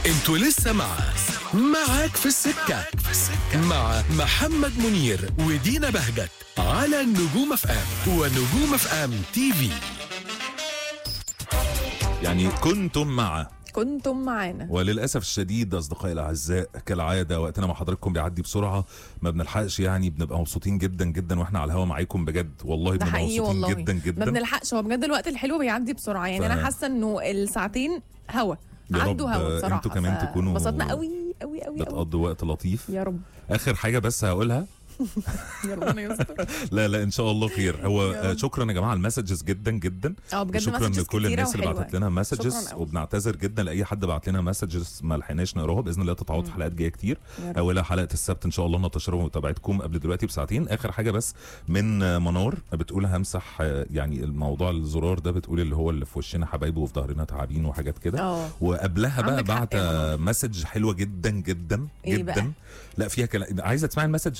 انتوا لسه مع معاك في السكة مع محمد منير ودينا بهجت على النجوم اف ام ونجوم اف ام تي في يعني كنتم مع كنتم معانا وللاسف الشديد اصدقائي الاعزاء كالعاده وقتنا مع حضراتكم بيعدي بسرعه ما بنلحقش يعني بنبقى مبسوطين جدا جدا واحنا على الهوا معاكم بجد والله ده بنبقى حقيقي مبسوطين والله جدا ما جدا بنلحقش هو بجد الوقت الحلو بيعدي بسرعه يعني ف- انا حاسه انه الساعتين هوا يا رب عدوا هوا بصراحه انتوا كمان ف- تكونوا انبسطنا قوي قوي قوي قوي بتقضوا وقت لطيف يا رب اخر حاجه بس هقولها يا ربنا يستر لا لا ان شاء الله خير هو يا آه، رب. شكرا يا جماعه على المسجز جدا جدا اه بجد وشكرا مسجز لكل كتيرة الناس اللي وحلوة. بعتت لنا مسجز شكراً أوي. وبنعتذر جدا لاي حد بعت لنا مسجز ما لحقناش نقراها باذن الله تتعوض في حلقات جايه كتير يا رب. اولها حلقه السبت ان شاء الله نتشرف متابعتكم قبل دلوقتي بساعتين اخر حاجه بس من آه، منار بتقول همسح آه، يعني الموضوع الزرار ده بتقول اللي هو اللي في وشنا حبايبه وفي ظهرنا تعابين وحاجات كده اه وقبلها بقى عندك حق بعت يا مسج حلوه جدا جدا إيه جدا بقى؟ لا فيها كلام عايزه تسمعي المسج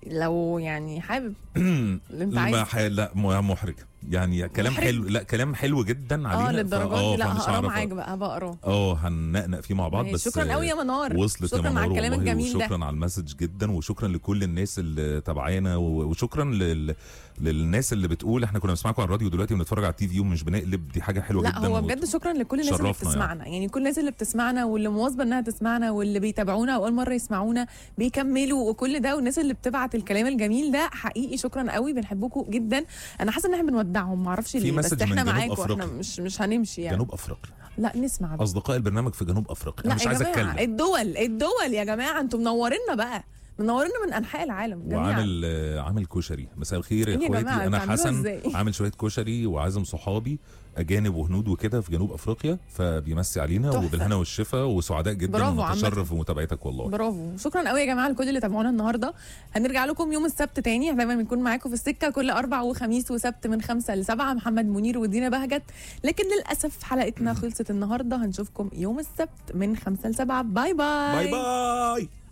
لو يعني حابب اللي انت ما عايز ح... لا م- محرج يعني كلام محرج؟ حلو لا كلام حلو جدا علينا اه ف- للدرجه دي لا فمش هقرا هعرف- معاك بقى بقرا اه هننقنق فيه مع بعض بس شكرا قوي يا منار وصلت شكرا يا مع منار الكلام والله الجميل ده وشكرا على المسج جدا وشكرا لكل الناس اللي تابعانا و- وشكرا لل... للناس اللي بتقول احنا كنا بنسمعكم على الراديو دلوقتي بنتفرج على التي في ومش بنقلب دي حاجه حلوه لا جدا هو وت- بجد شكرا لكل الناس اللي شرفنا بتسمعنا يعني. كل الناس اللي بتسمعنا واللي مواظبه انها تسمعنا واللي بيتابعونا واول مره يسمعونا بيكملوا وكل ده والناس اللي بتبعت الكلام الجميل ده حقيقي شكرا قوي بنحبكم جدا انا حاسه ان احنا بنودعهم ما اعرفش في ليه بس مسج من احنا جنوب معاكم احنا أفريقيا. مش مش هنمشي يعني جنوب افريقيا لا نسمع بقى. اصدقاء البرنامج في جنوب افريقيا لا انا مش يا عايز جماعه اتكلم الدول الدول يا جماعه انتم منورينا بقى منورينا من انحاء العالم جميعا وعامل آه، عامل كشري مساء الخير يا إيه يا اخواتي جماعة، انا بتعملوها حسن إزاي؟ عامل شويه كشري وعازم صحابي اجانب وهنود وكده في جنوب افريقيا فبيمسي علينا تحفة. وبالهنا والشفا وسعداء جدا برافو عامة. ونتشرف بمتابعتك والله برافو شكرا قوي يا جماعه لكل اللي تابعونا النهارده هنرجع لكم يوم السبت تاني احنا دايما بنكون معاكم في السكه كل اربع وخميس وسبت من خمسة لسبعة محمد منير ودينا بهجت لكن للاسف حلقتنا خلصت النهارده هنشوفكم يوم السبت من خمسة لسبعة باي باي باي باي